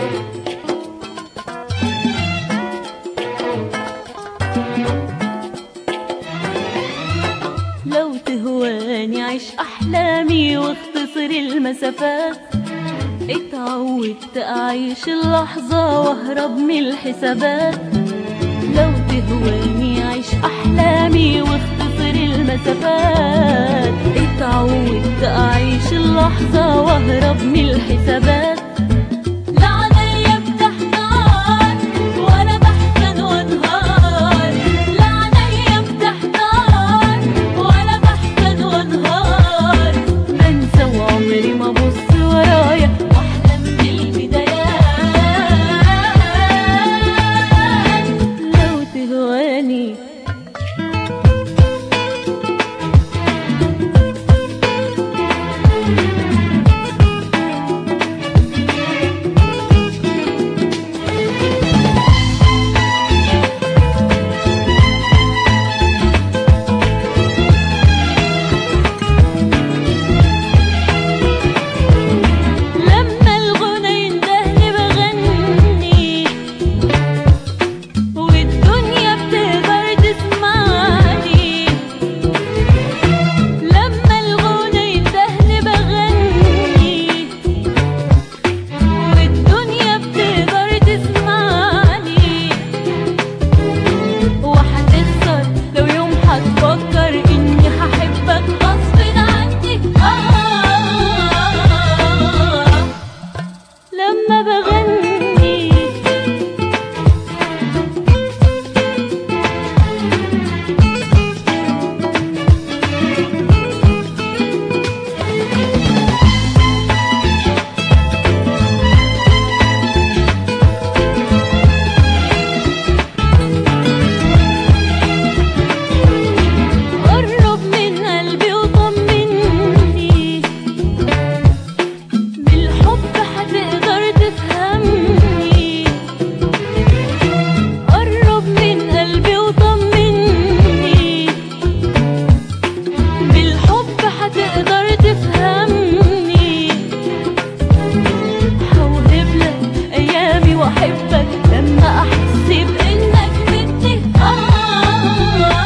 لو تهواني عيش أحلامي واختصر المسافات اتعودت أعيش اللحظة واهرب من الحسابات لو تهواني عيش أحلامي واختصر المسافات اتعودت أعيش اللحظة واهرب من الحسابات لا عليا بتحتار ولا بحزن وانهار لا عليا بتحتار ولا بحزن وانهار بنسى وعمري ما ابص ورايا واحلم بالبدايات لو تهواني لما الغنى يندهني بغني والدنيا بتقدر تسمعني لما الغنى يندهني بغني والدنيا بتقدر تسمعني وهتخسر لو يوم هتفكر اني هحبك غصب عني آه لما بغني قرب من قلبي وطمني بالحب هتقدر تفهمني قرب من قلبي وطمني بالحب هتقدر تفهمني هوهب لك ايامي واحبك لما احس بانك بدي آه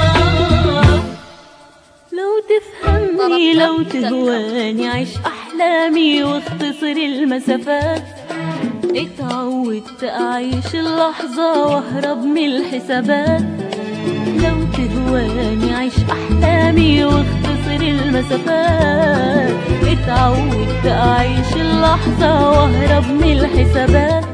لو تفهمني لو تهواني عيش أحلامي واختصر المسافات اتعودت أعيش اللحظة واهرب من الحسابات لو تهواني عيش أحلامي واختصر المسافات اتعودت أعيش اللحظة واهرب من الحسابات